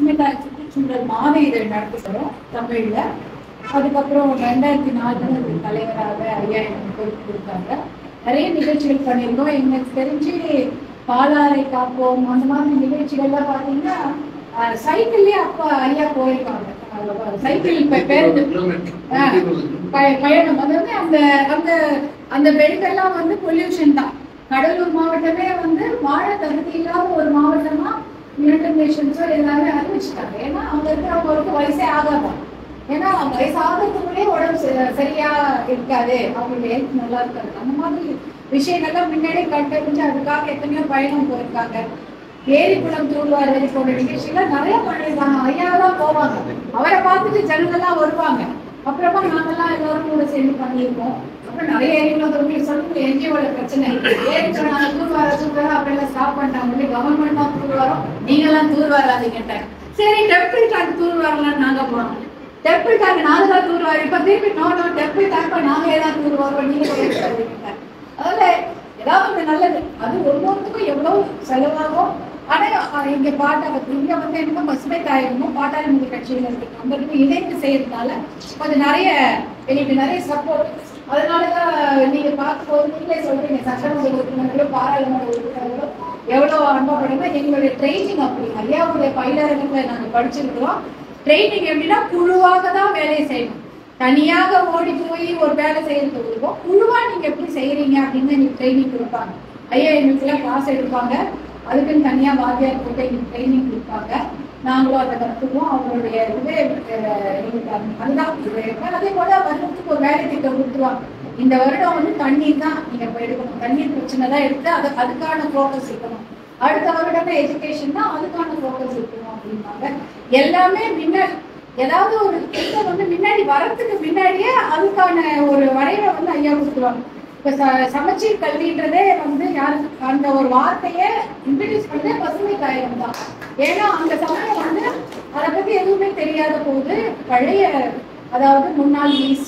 பசுமைத்தாய் சுற்றுச்சூழல் மாத இதழ் நடத்துகிறோம் தமிழ்ல அதுக்கப்புறம் ரெண்டாயிரத்தி நாலுல ஒரு தலைவராக ஐயா எனக்கு பொறுப்பு கொடுத்தாங்க நிறைய நிகழ்ச்சிகள் பண்ணியிருக்கோம் எங்களுக்கு தெரிஞ்சு பாலாறை காப்போம் அந்த மாதிரி நிகழ்ச்சிகள்லாம் பார்த்தீங்கன்னா அஹ், சைக்கிள்லயே அப்பா ஐயா போயிருக்காங்க அஹ், சைக்கிள் இப்ப பேருந்து ஆ, பய- பயணம் அதாவது அந்த அந்த அந்த பெல்ட்டெல்லாம் வந்து பொல்யூஷன் தான் கடலூர் மாவட்டமே வந்து வாழ தகுதி இல்லாத ஒரு மாவட்டமா யுனைடெட் நேஷன்ஸோ எல்லாமே அறிவிச்சுட்டாங்க ஏன்னா அங்க இருக்கிறவங்களுக்கு வயசே ஆகாதான் ஏன்னா வயசாகிறதுக்குள்ளே உடம்பு சரி- சரியா இருக்காது அவங்களுடைய ஹெல்த் நல்லா இருக்காது அந்த மாதிரி விஷயங்கள்லாம் முன்னாடியே கண்டறிஞ்சு அதுக்காக எத்தனையோ பயணம் போயிருக்காங்க ஏரி குளம் தூர்வாரது போன்ற நிகழ்ச்சிகள் நிறைய பண்ணிருக்காங்க ஐயா தான் போவாங்க அவரை பார்த்துட்டு ஜனங்கள்லாம் வருவாங்க அப்புறமா நாங்கெல்லாம் எல்லாரும் கூட சேர்ந்து பண்ணியிருக்கோம் அப்புறம் நிறைய ஏரியில் உங்களுக்கு சொல்லுங்க என்ஜிஓட பிரச்சனை ஏரி சொன்னாங்க தூர்வார தூர்வார அப்புறம் எல்லாம் ஸ்டாப் பண்ணிட்டாங்க கவர்மெண்ட் தான் தூர்வாரம் நீங்கெல்லாம் தூர் வராதீங்கட்டாங்க சரி டெம்பிள் டேங்க் தூர் வரலாம்னு நாங்க போனோம் டெம்பிள் டேங்க் நாங்க தான் தூர் வரோம் இப்ப திருப்பி நோ நோ டெம்பிள் டேங்க் நாங்க ஏதாவது தூர் வரோம் நீங்க போய் எடுக்காதீங்கட்டாங்க அதனால ஏதாவது ஒண்ணு நல்லது அது ஒவ்வொருத்துக்கும் எவ்வளவு செலவாகும் ஆனா அஹ், இங்க பாட்டாளி இங்க வந்து என்ன பசுமை தாயகமும் பாட்டாளி முக கட்சியில இருக்கு நம்மளுக்கு இணைந்து செய்யறதுனால கொஞ்சம் நிறைய எங்களுக்கு நிறைய சப்போர்ட் அதனாலதான் நீங்க பார்க்கும்போது நீங்களே சொல்றீங்க சட்டமன்ற உறுப்பினர்களோ பாராளுமன்ற உறுப்பினர்களோ எவ்வளவு அனுபவப்படுங்க எங்களுடைய ட்ரைனிங் அப்படி ஐயாவுடைய பயிலரங்கத்துல நாங்க படிச்சிருக்கிறோம் ட்ரைனிங் எப்படின்னா குழுவாக தான் வேலையை செய்யணும் தனியாக ஓடி போய் ஒரு வேலை செய்யறது இருக்கும் குழுவா நீங்க எப்படி செய்யறீங்க அப்படின்னு எங்களுக்கு ட்ரைனிங் கொடுப்பாங்க ஐயா எங்களுக்குலாம் கிளாஸ் எடுப்பாங்க அதுக்குன்னு தனியா வாத்தியார் போட்டு எங்களுக்கு ட்ரைனிங் கொடுப்பாங்க நாங்களும் அதை கற்றுக்குவோம் அவங்களுடைய இதுவே அஹ், எங்களுக்கு அது- அதுதான் இது. அதே போல வருடத்துக்கு ஒரு வேலை திட்டம் கொடுத்துருவாங்க இந்த வருடம் வந்து தண்ணீர் தான் நீங்க இப்ப எடுக்கணும் தண்ணீர் பிரச்சனை தான் எடுத்து அது அதுக்கான ஃபோக்கஸ் இருக்கணும் அடுத்த வருடமே எஜுகேஷன் தான் அதுக்கான ஃபோக்கஸ் இருக்கணும் அப்படின்னாங்க எல்லாமே முன்னாடி ஏதாவது ஒரு திட்டம் வந்து முன்னாடி வரத்துக்கு முன்னாடியே அதுக்கான ஒரு வரைவை வந்து ஐயா கொடுத்துருவாங்க இப்ப ச- சமச்சீர் கல்வின்றதே வந்து யாருக்கு அந்த ஒரு வார்த்தையை இன்ட்ரடியூஸ் பண்ணதே பசுமை தாயகம் தான் ஏன்னா அந்த சமயம் வந்து அதை பத்தி எதுவுமே தெரியாத போது பழைய அதாவது முன்னாள் ஈஸ்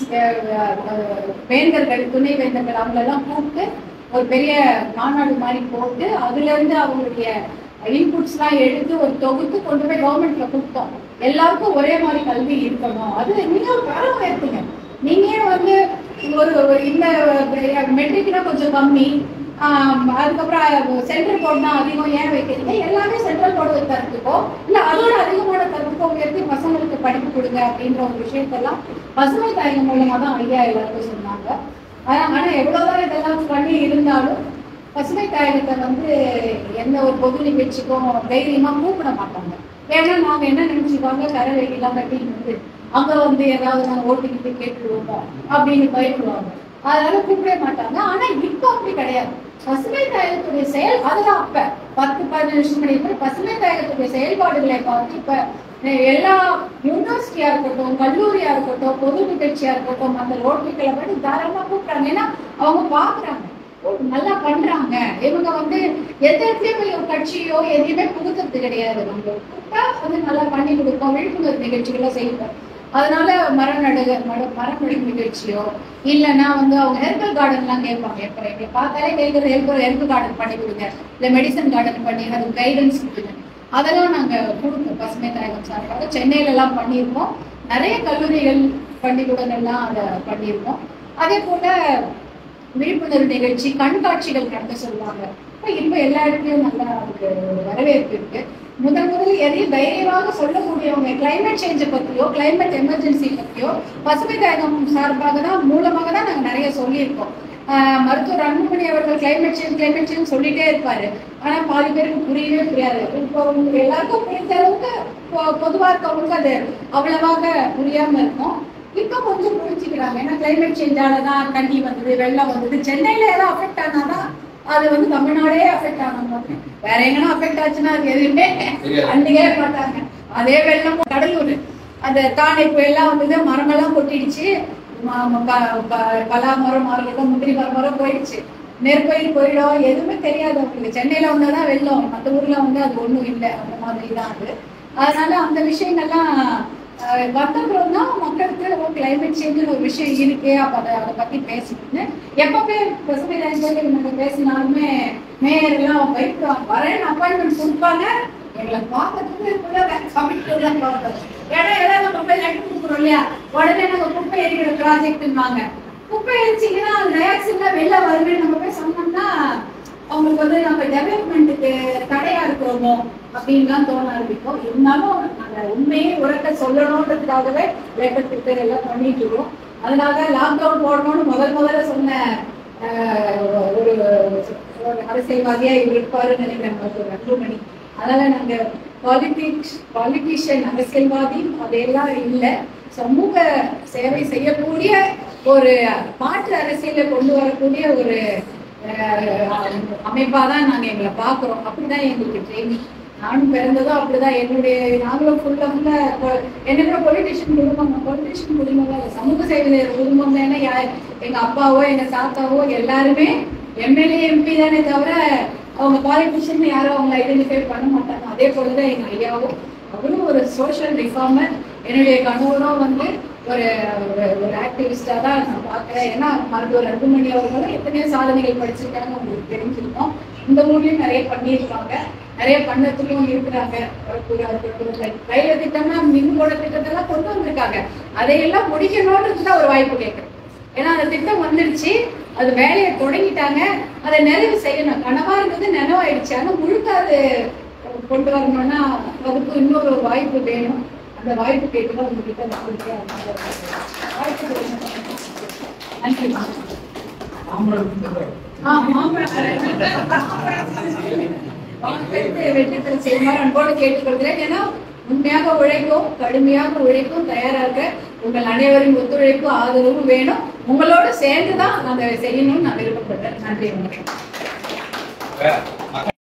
வேந்தர்கள் துணை வேந்தர்கள் அவங்களெல்லாம் கூப்பிட்டு ஒரு பெரிய மாநாடு மாதிரி போட்டு அதுல இருந்து அவங்களுடைய இன்புட்ஸ்லாம் எடுத்து ஒரு தொகுத்து கொண்டு போய் கவர்மெண்ட்ல கொடுத்தோம் எல்லாருக்கும் ஒரே மாதிரி கல்வி இருக்கணும் அது நீங்க ஒரு தரம் ஏற்பீங்க நீங்க ஏன் வந்து ஒரு ஒரு இந்த மெட்ரிக்னா கொஞ்சம் கம்மி ஆம், அதுக்கப்புறம் சென்ட்ரல் போர்டு தான் அதிகம் ஏன் வைக்கிறீங்க எல்லாமே சென்ட்ரல் போர்டு தரத்துக்கோ இல்ல அதோட அதிகமான தரத்துக்கோ உயர்த்தி பசங்களுக்கு படிப்பு கொடுங்க அப்படின்ற ஒரு விஷயத்தெல்லாம் பசுமை தாயகம் மூலமா தான் ஐயா எல்லாருக்கும் சொன்னாங்க ஆனா ஆனா எவ்வளவுதான் இதெல்லாம் பண்ணி இருந்தாலும் பசுமை தாயகத்தை வந்து எந்த ஒரு பொது நிகழ்ச்சிக்கும் தைரியமா கூப்பிட மாட்டாங்க ஏன்னா நாங்க என்ன நினைச்சுக்குவாங்க கரை வெயிலாம் கட்டி வந்து அங்க வந்து ஏதாவது நாங்க ஓட்டிக்கிட்டு கேட்டுருவோமோ அப்படின்னு பயப்படுவாங்க அதனால கூப்பிடவே மாட்டாங்க ஆனா இப்ப அப்படி கிடையாது பசுமை தாயகத்துடைய செயல் அதெல்லாம் அப்ப பத்து பதினஞ்சு வருஷம் முன்னாடி பசுமை தாயகத்துடைய செயல்பாடுகளை பார்த்து இப்ப அஹ், எல்லா யூனிவர்சிட்டியா இருக்கட்டும் கல்லூரியா இருக்கட்டும் பொது நிகழ்ச்சியா இருக்கட்டும் அந்த ரோட்டரிகளை படி தாராளமா கூப்பிட்டாங்க ஏன்னா அவங்க பாக்குறாங்க ஓ, நல்லா பண்றாங்க இவங்க வந்து எந்த இடத்துலயும் போய் ஒரு கட்சியோ எதையுமே புகுத்துறது கிடையாது நம்ம கூப்பிட்டா வந்து நல்லா பண்ணி கொடுப்போம் விழிப்புணர்வு நிகழ்ச்சிகளோ செய்வோம் அதனால மரம் நடுக மர- மரம் நடும் நிகழ்ச்சியோ இல்லைன்னா வந்து அவங்க ஹெர்பல் கார்டன்லாம் கேட்பாங்க எப்போ எங்களை பார்த்தாலே கேட்குற ஹெர்பல் ஹெர்பல் கார்டன் பண்ணி கொடுங்க இல்லை மெடிசன் கார்டன் பண்ணி அது கைடன்ஸ் கொடுங்க அதெல்லாம் நாங்க கொடுப்போம் பசுமை தாயகம் சார்பாக சென்னையில எல்லாம் பண்ணியிருக்கோம் நிறைய கல்லூரிகள் பள்ளிக்கூடங்கள்லாம் அதை பண்ணியிருக்கோம் அதே போல விழிப்புணர்வு நிகழ்ச்சி கண்காட்சிகள் நடத்த சொல்லுவாங்க இப்ப இப்ப எல்லா இடத்துலயும் நல்லா அதுக்கு ஒரு வரவேற்பு இருக்கு முதல் முதல்ல எதையும் தைரியமாக சொல்லக்கூடியவங்க கிளைமேட் சேஞ்சை பத்தியோ கிளைமேட் எமர்ஜென்சி பத்தியோ பசுமை தாயகம் சார்பாக தான் மூலமாக தான் நாங்க நிறைய சொல்லியிருக்கோம் ஆஹ் மருத்துவர் அன்புமணி அவர்கள் கிளைமேட் சேஞ்ச் கிளைமேட் சேஞ்ச் சொல்லிட்டே இருப்பாரு ஆனா பாதி பேருக்கு புரியவே புரியாது இப்போ உங்களுக்கு எல்லாருக்கும் புரிந்த அளவுக்கு பொ- பொதுவா இருக்கவங்களுக்கு அது அவ்வளவாக புரியாம இருக்கும் இப்போ கொஞ்சம் புரிஞ்சுக்கிறாங்க ஏன்னா கிளைமேட் சேஞ்சாலதான் தண்ணி வந்தது வெள்ளம் வந்தது சென்னையில ஏதாவது அஃபெக்ட் ஆனாதான் அது வந்து தமிழ்நாடே அஃபெக்ட் ஆன மாதிரி வேற எங்கன்னா அஃபெக்ட் ஆச்சுன்னா அது எதுவுமே கண்டுக்கவே மாட்டாங்க அதே வெள்ளம் கடலூர் அந்த தானே புயல்லாம் வந்தது மரமெல்லாம் கொட்டிடுச்சு ம- ம- ப- ப- பலா மரம் இருக்கட்டும் முந்திரி மரம் மரம் போயிடுச்சு நெற்பயிர் போயிடும் எதுவுமே தெரியாது அவங்களுக்கு சென்னையில வந்தாதான் வெள்ளம் மற்ற ஊர்ல வந்து அது ஒண்ணும் இல்லை அந்த மாதிரி தான் அது அதனால அந்த விஷயங்கள்லாம் அஹ், வந்தப்புறம் தான் மக்களுக்கு ஓ கிளைமேட் சேஞ்சுன்னு ஒரு விஷயம் இருக்கு அப்ப அதை அதை பத்தி பேசணும்னு எப்பவுமே பசுமை ராஜ்யத்தில் நம்ம பேசினாலுமே மேயர் எல்லாம் பயப்படுவாங்க வரேன் அப்பாயின்மெண்ட் கொடுப்பாங்க எங்களை பார்க்கறதுக்கு கூட கமிட்டி தான் ப்ராப்ளம் ஏன்னா ஏதாவது குப்பை நட்டு கொடுக்குறோம் இல்லையா உடனே நம்ம குப்பை எரிக்கிற ப்ராஜெக்ட்வாங்க குப்பை எரிச்சிங்கன்னா அந்த டயாக்சின்லாம் வெளில வருதுன்னு நம்ம போய் சொன்னோம்னா அவங்களுக்கு வந்து நம்ம டெவலப்மெண்ட்டுக்கு தடையா இருக்கிறோமோ அப்படின்லாம் தோண ஆரம்பிக்கும் இருந்தாலும் அந்த உண்மையை உறக்க சொல்லணுன்றதுக்காகவே லேட்டர் ட்விட்டர் எல்லாம் பண்ணிட்டு இருக்கோம் அதனால லாக்டவுன் போடணும்னு முதல் முதல்ல சொன்ன ஆஹ், ஒரு ஒரு அரசியல்வாதியா இவர் இருப்பாருன்னு நினைக்கிறேன் மருத்துவர் அன்புமணி அதனால நாங்க பாலிட்டிக்ஸ் பாலிட்டிஷியன் அரசியல்வாதி அதையெல்லாம் இல்லை சமூக சேவை செய்யக்கூடிய ஒரு மாற்று அரசியலை கொண்டு வரக்கூடிய ஒரு அமைப்பா தான் நாங்க எங்களை பாக்குறோம் அப்படிதான் எங்களுக்கு ட்ரைனிங் நானும் பிறந்ததும் அப்படிதான் என்னுடைய நாங்களும் ஃபுல்லா ஃபுல்லா என்ன பொலிட்டிஷியன் குடும்பம் பொலிட்டிஷியன் குடும்பம் தான் இல்ல, சமூக சேவை குடும்பம் தானே யார் எங்க அப்பாவோ எங்க தாத்தாவோ எல்லாருமே எம்எல்ஏ எம்பி தானே தவிர அவங்க பாலிட்டிஷியன் யாரும் அவங்களை ஐடென்டிஃபை பண்ண மாட்டாங்க அதே போலதான் எங்க ஐயாவும் அவரும் ஒரு சோஷியல் ரிஃபார்மர் என்னுடைய கணவரும் வந்து ஒரு ஒரு ஒரு ஆக்டிவிஸ்டா தான் நான் பார்க்கிறேன் ஏன்னா மருத்துவர் அன்புமணி அவர்களும் எத்தனையோ சாதனைகள் படிச்சிருக்காங்க உங்களுக்கு தெரிஞ்சிருக்கோம் இந்த ஊர்லயும் நிறைய பண்ணியிருக்காங்க நிறைய பண்ணத்துலயும் இருக்கிறாங்க வரக்கூடிய இருக்கட்டும். ரயில்வே திட்டம்னா மின்கோட திட்டத்தெல்லாம் கொண்டு வந்திருக்காங்க அதையெல்லாம் முடிக்கணும்ன்றது தான் ஒரு வாய்ப்பு கேட்குறேன் ஏன்னா அந்த திட்டம் வந்துடுச்சு அது வேலையை தொடங்கிட்டாங்க அதை நிறைவு செய்யணும் கனவா இருந்தது நினைவாயிடுச்சு ஆனா முழுக்க அது கொண்டு வரணும்னா அதுக்கு இன்னொரு ஒரு வாய்ப்பு வேணும் அந்த வாய்ப்பு கேட்டுதான் உங்ககிட்ட நான் சொல்றேன். வாய்ப்பு கொடுங்க. நன்றி ஆ, மாம்பழம் வாங்கெடுத்து வெற்றித்தல் செய்யுமாறு அன்போடு கேட்டுக்கொள்கிறேன் ஏன்னா உண்மையாக உழைக்கும் கடுமையாக உழைக்கும் தயாரா இருக்க உங்கள் அனைவரின் ஒத்துழைப்பு ஆதரவும் வேணும் உங்களோட சேர்ந்து தான் நான் அதை செய்யணும்னு நான் விருப்பப்படுறேன் நன்றி வணக்கம்